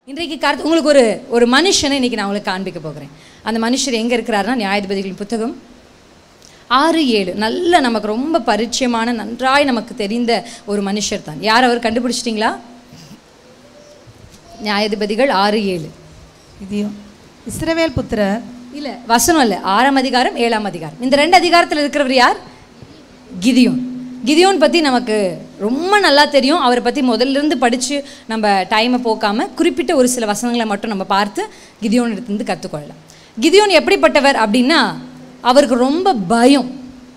இன்றைக்கு கருத்து உங்களுக்கு ஒரு ஒரு மனுஷனை இன்னைக்கு நான் உங்களுக்கு காண்பிக்க போகிறேன் அந்த மனுஷர் எங்கே இருக்கிறாருன்னா நியாயாதிபதிகளின் புத்தகம் ஆறு ஏழு நல்ல நமக்கு ரொம்ப பரிச்சயமான நன்றாய் நமக்கு தெரிந்த ஒரு மனுஷர் தான் யார் அவர் கண்டுபிடிச்சிட்டிங்களா நியாயாதிபதிகள் ஆறு ஏழு இதையும் இஸ்ரவேல் புத்திரர் இல்லை வசனம் இல்லை ஆறாம் அதிகாரம் ஏழாம் அதிகாரம் இந்த ரெண்டு அதிகாரத்தில் இருக்கிறவர் யார் கிதியோன் கிதியோன் பற்றி நமக்கு ரொம்ப நல்லா தெரியும் அவரை பற்றி முதல்ல இருந்து படித்து நம்ம டைமை போக்காமல் குறிப்பிட்ட ஒரு சில வசனங்களை மட்டும் நம்ம பார்த்து கிதியோன் இருந்து கற்றுக்கொள்ளலாம் கிதியோன் எப்படிப்பட்டவர் அப்படின்னா அவருக்கு ரொம்ப பயம்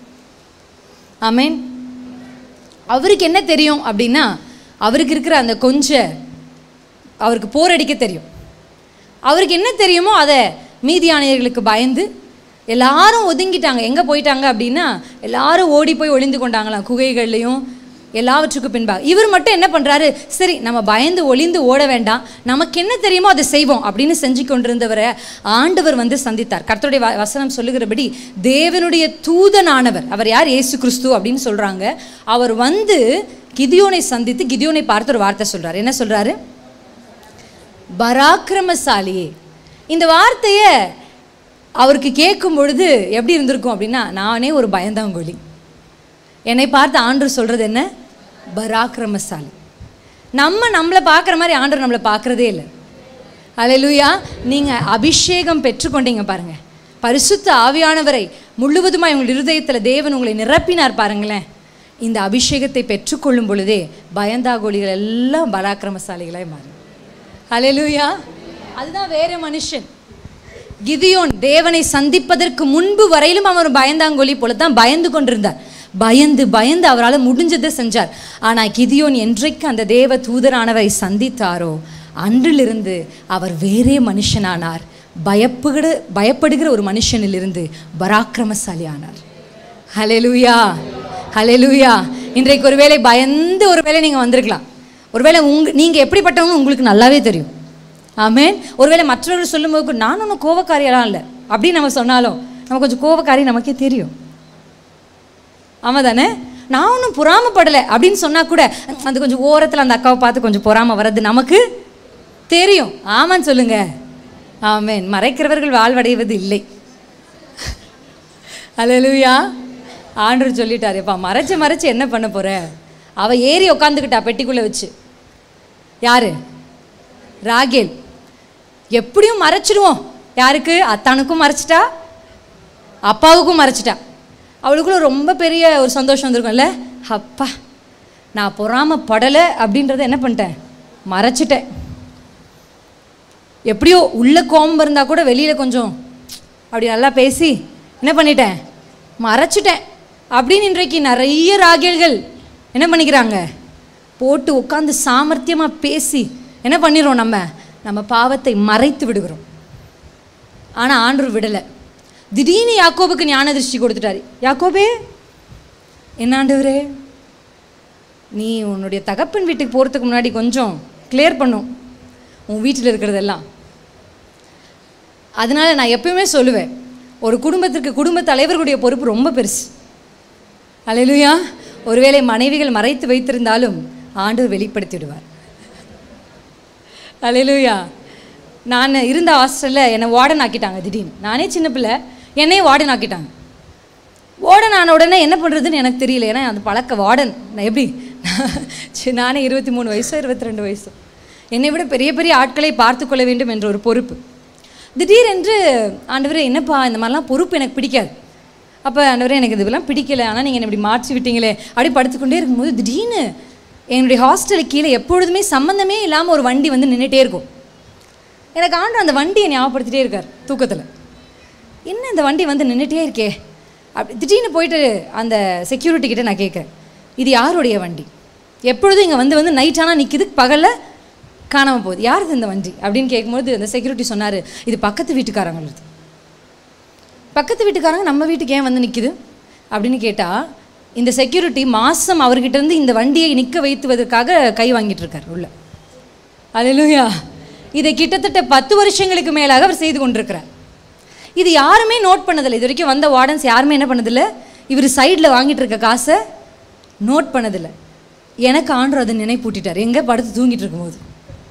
ஆமேன் அவருக்கு என்ன தெரியும் அப்படின்னா அவருக்கு இருக்கிற அந்த கொஞ்ச அவருக்கு போர் அடிக்க தெரியும் அவருக்கு என்ன தெரியுமோ அதை மீதியானியர்களுக்கு பயந்து எல்லாரும் ஒதுங்கிட்டாங்க எங்கே போயிட்டாங்க அப்படின்னா எல்லாரும் ஓடி போய் ஒளிந்து கொண்டாங்களாம் குகைகள்லையும் எல்லாவற்றுக்கும் பின்பாக இவர் மட்டும் என்ன பண்ணுறாரு சரி நம்ம பயந்து ஒளிந்து ஓட வேண்டாம் நமக்கு என்ன தெரியுமோ அதை செய்வோம் அப்படின்னு செஞ்சு கொண்டிருந்தவரை ஆண்டவர் வந்து சந்தித்தார் கர்த்தருடைய வ- வசனம் சொல்லுகிறபடி தேவனுடைய தூதனானவர் அவர் யார் இயேசு கிறிஸ்து அப்படின்னு சொல்கிறாங்க அவர் வந்து கிதியோனை சந்தித்து கிதியோனை பார்த்து ஒரு வார்த்தை சொல்றார் என்ன சொல்றாரு பராக்கிரமசாலியே இந்த வார்த்தையை அவருக்கு கேட்கும் பொழுது எப்படி இருந்திருக்கும் அப்படின்னா நானே ஒரு பயந்தாங்கொலி என்னை பார்த்து ஆண்டவர் சொல்கிறது என்ன பராக்கிரமசாலி நம்ம நம்மளை பார்க்குற மாதிரி ஆண்டவர் நம்மளை பார்க்குறதே இல்லை அல்லேலூயா நீங்கள் அபிஷேகம் பெற்றுக்கொண்டீங்க பாருங்க பரிசுத்த ஆவியானவரை முழுவதுமாய் உங்கள் இருதயத்தில் தேவன் உங்களை நிரப்பினார் பாருங்களேன் இந்த அபிஷேகத்தை பெற்றுக்கொள்ளும் பொழுதே பயந்தாகோலிகள் எல்லாம் பராக்கிரமசாலிகளாய் மாறும் அல்லேலூயா அதுதான் வேற மனுஷன் கிதியோன் தேவனை சந்திப்பதற்கு முன்பு வரையிலும் அவர் ஒரு பயந்தாங்கொலி போல தான் பயந்து கொண்டிருந்தார் பயந்து பயந்து அவரால் முடிஞ்சதை செஞ்சார் ஆனால் கிதியோன் என்றைக்கு அந்த தேவ தூதரானவரை சந்தித்தாரோ அன்றிலிருந்து அவர் வேறே மனுஷனானார் பயப்புகிற பயப்படுகிற ஒரு மனுஷனிலிருந்து பராக்கிரமசாலி ஆனார் ஹலெலுயா ஹலெலுயா இன்றைக்கு ஒருவேளை பயந்து ஒருவேளை நீங்கள் வந்திருக்கலாம் ஒருவேளை உங்க நீங்கள் எப்படிப்பட்டவங்க உங்களுக்கு நல்லாவே தெரியும் ஆமென் ஒருவேளை மற்றவர்கள் சொல்லும்போது நான் ஒன்றும் கோவக்காரியெல்லாம் இல்லை அப்படின்னு நம்ம சொன்னாலும் நம்ம கொஞ்சம் கோவக்காரி நமக்கே தெரியும் ஆமாம் தானே நான் ஒன்றும் பொறாமப்படலை அப்படின்னு சொன்னால் கூட அது கொஞ்சம் ஓரத்தில் அந்த அக்காவை பார்த்து கொஞ்சம் பொறாம வர்றது நமக்கு தெரியும் ஆமான்னு சொல்லுங்க ஆமென் மறைக்கிறவர்கள் வாழ்வடைவது இல்லை அல்லேலூயா ஆண்டவர் சொல்லிட்டார் எப்பா மறைச்சு மறைச்சு என்ன பண்ண போற அவ ஏறி உக்காந்துக்கிட்டா பெட்டிக்குள்ளே வச்சு யாரு ராகேல் எப்படியும் மறைச்சிடுவோம் யாருக்கு அத்தானுக்கும் மறைச்சிட்டா அப்பாவுக்கும் மறைச்சிட்டா அவளுக்குள்ள ரொம்ப பெரிய ஒரு சந்தோஷம் வந்திருக்கும்ல அப்பா நான் பொறாமப்படலை அப்படின்றத என்ன பண்ணிட்டேன் மறைச்சிட்டேன் எப்படியோ உள்ள கோபம் இருந்தால் கூட வெளியில் கொஞ்சம் அப்படி நல்லா பேசி என்ன பண்ணிட்டேன் மறைச்சிட்டேன் அப்படின்னு இன்றைக்கு நிறைய ராகேல்கள் என்ன பண்ணிக்கிறாங்க போட்டு உட்காந்து சாமர்த்தியமாக பேசி என்ன பண்ணிடுறோம் நம்ம நம்ம பாவத்தை மறைத்து விடுகிறோம் ஆனால் ஆண்டவர் விடலை திடீர்னு யாக்கோபுக்கு ஞான திருஷ்டி கொடுத்துட்டாரு யாக்கோபே என்ன ஆண்டவரே நீ உன்னுடைய தகப்பன் வீட்டுக்கு போகிறதுக்கு முன்னாடி கொஞ்சம் கிளியர் பண்ணும் உன் வீட்டில் இருக்கிறதெல்லாம் அதனால நான் எப்பயுமே சொல்லுவேன் ஒரு குடும்பத்திற்கு குடும்ப தலைவர்களுடைய பொறுப்பு ரொம்ப பெருசு அல்லேலூயா ஒருவேளை மனைவிகள் மறைத்து வைத்திருந்தாலும் ஆண்டவர் வெளிப்படுத்திடுவார் அல்லேலூயா நான் இருந்த ஹாஸ்டலில் என்னை வார்டன் ஆக்கிட்டாங்க திடீர்னு நானே சின்ன பிள்ளை என்னையே வார்டன் ஆக்கிட்டாங்க வார்டன் ஆன உடனே என்ன பண்ணுறதுன்னு எனக்கு தெரியல ஏன்னா அந்த பழக்க வார்டன் நான் எப்படி சரி, நானே இருபத்தி மூணு வயசோ இருபத்தி ரெண்டு வயசோ என்னை விட பெரிய பெரிய ஆட்களை பார்த்து கொள்ள வேண்டும் என்ற ஒரு பொறுப்பு திடீரென்று ஆண்டவரே என்னப்பா இந்த மாதிரிலாம் பொறுப்பு எனக்கு பிடிக்காது அப்போ ஆண்டவரே எனக்கு இதெல்லாம் பிடிக்கல ஆனால் நீங்கள் இப்படி மாற்றி விட்டீங்களே அப்படி படுத்துக்கொண்டே இருக்கும்போது திடீர்னு என்னுடைய ஹாஸ்டலுக்கு கீழே எப்பொழுதுமே சம்மந்தமே இல்லாமல் ஒரு வண்டி வந்து நின்றுட்டே இருக்கும் எனக்கு ஆண்டு அந்த வண்டியை ஞாபகப்படுத்திட்டே இருக்கார் தூக்கத்தில் என்ன இந்த வண்டி வந்து நின்றுட்டே இருக்கே அப்படி திடீர்னு போயிட்டு அந்த செக்யூரிட்டி கிட்ட நான் கேட்குறேன் இது யாருடைய வண்டி எப்பொழுதும் இங்கே வந்து வந்து நைட் ஆனால் நிற்கிது பகலில் காணாமல் போகுது யாருது இந்த வண்டி அப்படின்னு கேட்கும்போது அந்த செக்யூரிட்டி சொன்னார் இது பக்கத்து வீட்டுக்காரங்களது பக்கத்து வீட்டுக்காரங்க நம்ம வீட்டுக்கு ஏன் வந்து நிற்கிது அப்படின்னு கேட்டால் இந்த செக்யூரிட்டி மாதம் அவர்கிட்ட இருந்து இந்த வண்டியை நிற்க வைத்துவதற்காக கை வாங்கிட்டு இருக்கார் உள்ள அல்லேலூயா இதை கிட்டத்தட்ட பத்து வருஷங்களுக்கு மேலாக அவர் செய்து கொண்டிருக்கிறார் இது யாருமே நோட் பண்ணதில்லை இது வரைக்கும் வந்த வார்டன்ஸ் யாருமே என்ன பண்ணதில்லை இவர் சைடில் வாங்கிட்டு இருக்க காசை நோட் பண்ணதில்லை எனக்கு ஆண்டவர் அதை நினைப்பூட்டிட்டார் எங்கே படுத்து தூங்கிட்டு இருக்கும்போது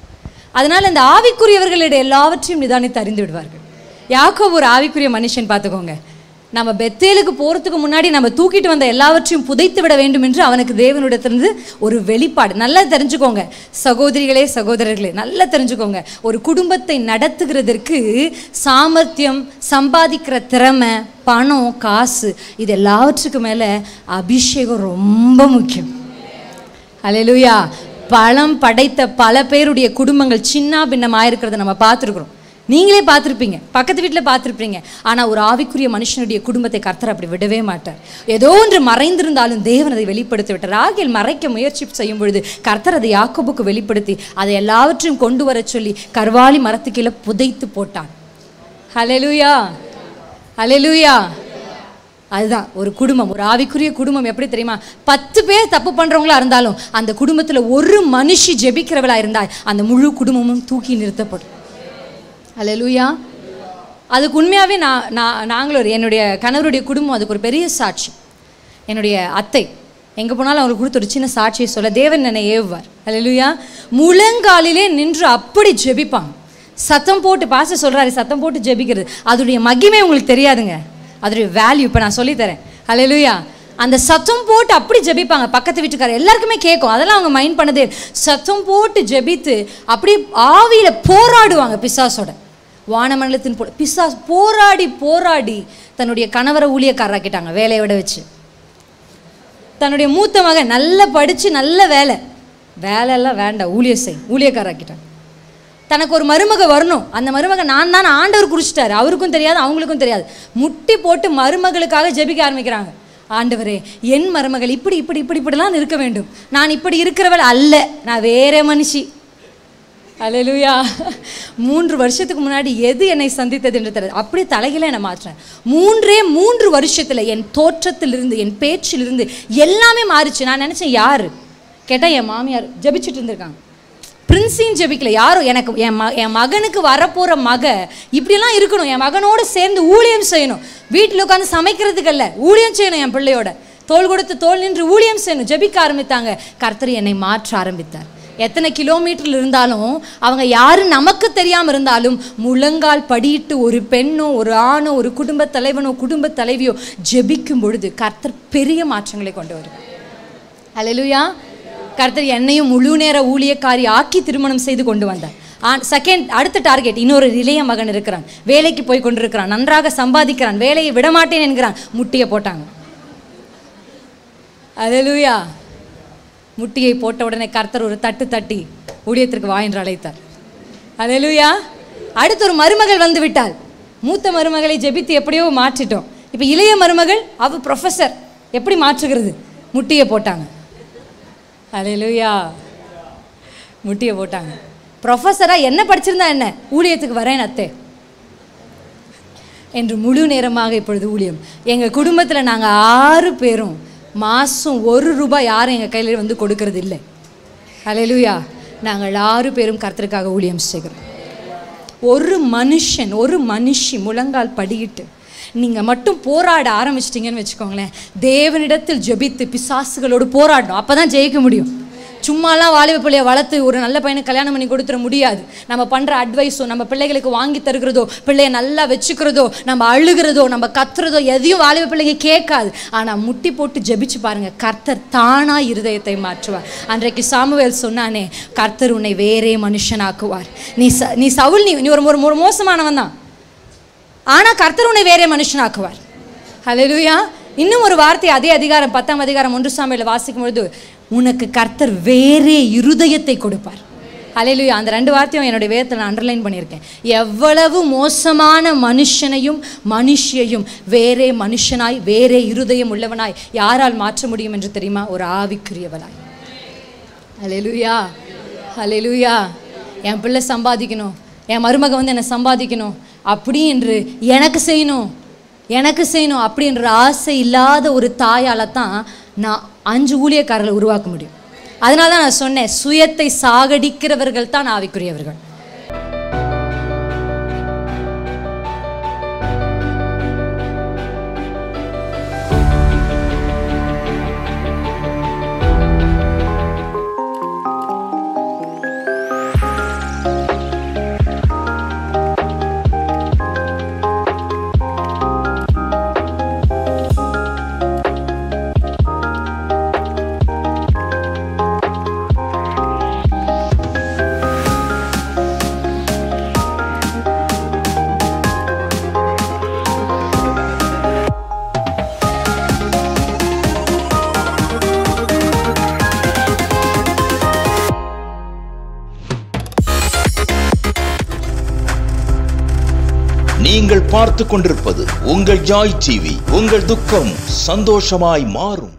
அதனால் இந்த ஆவிக்குரியவர்களிடம் எல்லாவற்றையும் நிதானித்து அறிந்து விடுவார்கள் யாக்கோபு ஒரு ஆவிக்குரிய மனுஷன் பார்த்துக்கோங்க நம்ம பெத்தேலுக்கு போகிறதுக்கு முன்னாடி நம்ம தூக்கிட்டு வந்த எல்லாவற்றையும் புதைத்து விட வேண்டும் என்று அவனுக்கு தேவனிடத்திலிருந்து ஒரு வெளிப்பாடு நல்லா தெரிஞ்சுக்கோங்க சகோதரிகளே சகோதரர்களே நல்லா தெரிஞ்சுக்கோங்க ஒரு குடும்பத்தை நடத்துகிறதற்கு சாமர்த்தியம் சம்பாதிக்கிற திறமை பணம் காசு இது எல்லாவற்றுக்கு மேலே அபிஷேகம் ரொம்ப முக்கியம் அல்லேலூயா பழம் படைத்த பல பேருடைய குடும்பங்கள் சின்ன பின்னமாக இருக்கிறத நம்ம பார்த்துருக்குறோம் நீங்களே பார்த்துருப்பீங்க பக்கத்து வீட்டில் பார்த்துருப்பீங்க ஆனால் ஒரு ஆவிக்குரிய மனுஷனுடைய குடும்பத்தை கர்த்தர் அப்படி விடவே மாட்டார் ஏதோ ஒன்று மறைந்திருந்தாலும் தேவன் அதை வெளிப்படுத்தி விட்டார் ராகில் மறைக்க முயற்சி செய்யும் பொழுது கர்த்தர் அதை யாக்கோபுக்கு வெளிப்படுத்தி அதை எல்லாவற்றையும் கொண்டு வரச் சொல்லி கர்வாலி மரத்து கீழே புதைத்து போட்டான் ஹalleluya ஹalleluya அதுதான் ஒரு குடும்பம் ஒரு ஆவிக்குரிய குடும்பம் எப்படி தெரியுமா பத்து பேர் தப்பு பண்றவங்களா இருந்தாலும் அந்த குடும்பத்துல ஒரு மனுஷி ஜெபிக்கிறவளா இருந்தால் அந்த முழு குடும்பமும் தூக்கி நிறுத்தப்படும் ஹalleluya அதுக்கு உண்மையாகவே நான் நான் நாங்களும் ஒரு என்னுடைய கணவருடைய குடும்பம் அதுக்கு ஒரு பெரிய சாட்சி என்னுடைய அத்தை எங்கே போனாலும் அவங்களுக்கு கொடுத்த ஒரு சின்ன சாட்சியை சொல்ல தேவன் என்னை ஏவுவார் ஹalleluya முழங்காலிலே நின்று அப்படி ஜெபிப்பாங்க சத்தம் போட்டு பாச சொல்கிறாரு சத்தம் போட்டு ஜெபிக்கிறது அதோடைய மகிமை உங்களுக்கு தெரியாதுங்க அதோடைய வேல்யூ இப்போ நான் சொல்லித்தரேன் ஹalleluya அந்த சத்தம் போட்டு அப்படி ஜெபிப்பாங்க பக்கத்து வீட்டுக்காரர் எல்லாருக்குமே கேட்கும் அதெல்லாம் அவங்க மைண்ட் பண்ணதே இல்ல. சத்தம் போட்டு ஜெபித்து அப்படி ஆவியில் போராடுவாங்க பிசாசோட வானமண்டலத்தின் போ பிசாஸ் போராடி போராடி தன்னுடைய கணவரை ஊழியக்காரராக்கிட்டாங்க வேலையை விட வச்சு தன்னுடைய மூத்த மகன் நல்லா படித்து நல்ல வேலை வேலையெல்லாம் வேண்டாம் ஊழியர் செய் ஊழியக்காரராக்கிட்டாங்க தனக்கு ஒரு மருமக வரணும் அந்த மருமக நான் தான் ஆண்டவர் குறிச்சிட்டாரு அவருக்கும் தெரியாது அவங்களுக்கும் தெரியாது முட்டி போட்டு மருமகளுக்காக ஜெபிக்க ஆரம்பிக்கிறாங்க ஆண்டவரே என் மருமகள் இப்படி இப்படி இப்படி இப்படிலாம் இருக்க வேண்டும் நான் இப்படி இருக்கிறவள் அல்ல நான் வேற மனுஷி அல்லேலூயா மூன்று வருஷத்துக்கு முன்னாடி எது என்னை சந்தித்தது என்று தெரியாது அப்படியே தலைகளை என்னை மாற்றேன் மூன்றே மூன்று வருஷத்தில் என் தோற்றத்திலிருந்து என் பேச்சிலிருந்து எல்லாமே மாறிச்சு நான் நினச்சேன் யார் கேட்டால் என் மாமியார் ஜெபிச்சுட்டு இருந்திருக்காங்க பிரின்ஸையும் ஜெபிக்கல யாரும் எனக்கு என் ம என் மகனுக்கு வரப்போகிற மக இப்படிலாம் இருக்கணும் என் மகனோடு சேர்ந்து ஊழியம் செய்யணும் வீட்டில் உட்காந்து சமைக்கிறதுக்கு அல்ல ஊழியம் செய்யணும் என் பிள்ளையோட தோள் கொடுத்து தோள் நின்று ஊழியம் செய்யணும் ஜெபிக்க ஆரம்பித்தாங்க கர்த்தர் என்னை மாற்ற ஆரம்பித்தார் எத்தனை கிலோமீட்டரில் இருந்தாலும் அவங்க யாரு நமக்கு தெரியாமல் இருந்தாலும் முழங்கால் படியிட்டு ஒரு பெண்ணோ ஒரு ஆணோ ஒரு குடும்ப தலைவனோ குடும்ப தலைவியோ ஜெபிக்கும் பொழுது கர்த்தர் பெரிய மாற்றங்களை கொண்டு வருவார் ஹalleluya கர்த்தர் என்னையும் முழு நேர ஊழியக்காரி ஆக்கி திருமணம் செய்து கொண்டு வந்தார் ஆ செகண்ட் அடுத்த டார்கெட் இன்னொரு இளைய மகன் இருக்கிறான் வேலைக்கு போய் கொண்டிருக்கிறான் நன்றாக சம்பாதிக்கிறான் வேலையை விடமாட்டேன் என்கிறான் முட்டியை போட்டாங்க ஹalleluya முட்டியை போட்ட உடனே கர்த்தர் ஒரு தட்டு தட்டி ஊழியத்திற்கு வா என்று அழைத்தார் ஹalleluya அடுத்து ஒரு மருமகள் வந்து விட்டாள் மூத்த மருமகளை ஜெபித்து எப்படியோ மாற்றிட்டோம் இப்போ இளைய மருமகள் அவ ப்ரொஃபஸர் எப்படி மாற்றுகிறது முட்டியை போட்டாங்க ஹalleluya முட்டியை போட்டாங்க ப்ரொஃபஸராக என்ன படிச்சிருந்தா என்ன ஊழியத்துக்கு வரேன் அத்தே என்று முழு நேரமாக இப்பொழுது ஊழியம் எங்கள் குடும்பத்தில் நாங்கள் ஆறு பேரும் மாதம் ஒரு ரூபாய் யாரும் எங்கள் கையில் வந்து கொடுக்கறது இல்லை ஹalleluya நாங்கள் ஆறு பேரும் கர்த்தருக்காக ஊழியம் செய்கிறோம் ஒரு மனுஷன் ஒரு மனுஷி முழங்கால் படியிட்டு நீங்கள் மட்டும் போராட ஆரம்பிச்சிட்டிங்கன்னு வச்சுக்கோங்களேன் தேவனிடத்தில் ஜெபித்து பிசாசுகளோடு போராடணும் அப்போ தான் ஜெயிக்க முடியும் சும்மாலாம் வாலிப பிள்ளைய வளர்த்து ஒரு நல்ல பையனுக்கு கல்யாணம் பண்ணி கொடுத்துட முடியாது நம்ம பண்ணுற அட்வைஸோ நம்ம பிள்ளைகளுக்கு வாங்கி தருகிறதோ பிள்ளைய நல்லா வச்சுக்கிறதோ நம்ம அழுகிறதோ நம்ம கத்துறதோ எதையும் வாலிப பிள்ளைங்க கேட்காது ஆனால் முட்டி போட்டு ஜெபிச்சு பாருங்க கர்த்தர் தானா இருதயத்தை மாற்றுவார் அன்றைக்கு சாமுவேல் சொன்னானே கர்த்தர் உன்னை வேறே மனுஷனாக்குவார் நீ ச நீ சவுல் நீ நீ ஒரு ஒரு ஒரு மோசமானவன் தான் ஆனால் கர்த்தர் உன்னை வேறே மனுஷனாக்குவார் ஹalleluya இன்னும் ஒரு வார்த்தை அதே அதிகாரம் பத்தாம் அதிகாரம் ஒன்று சாமியில் வாசிக்கும் பொழுது உனக்கு கர்த்தர் வேறே இருதயத்தை கொடுப்பார் ஹalleluya அந்த ரெண்டு வார்த்தையும் என்னுடைய வேதத்தில் நான் அண்டர்லைன் பண்ணியிருக்கேன் எவ்வளவு மோசமான மனுஷனையும் மனுஷியையும் வேறே மனுஷனாய் வேறே இருதயம் உள்ளவனாய் யாரால் மாற்ற முடியும் என்று தெரியுமா ஒரு ஆவிக்குரியவனாய் ஹalleluya ஹalleluya என் பிள்ளை சம்பாதிக்கணும் என் மருமக வந்து என்னை சம்பாதிக்கணும் அப்படி என்று எனக்கு செய்யணும் எனக்கு செய்யணும் அப்படின்ற ஆசை இல்லாத ஒரு தாயால் தான் நான் அஞ்சு ஊழியக்காரர்களை உருவாக்க முடியும் அதனால தான் நான் சொன்னேன் சுயத்தை சாகடிக்கிறவர்கள் தான் ஆவிக்குரியவர்கள் நீங்கள் பார்த்து கொண்டிருப்பது உங்கள் ஜாய் டிவி உங்கள் துக்கம் சந்தோஷமாய் மாறும்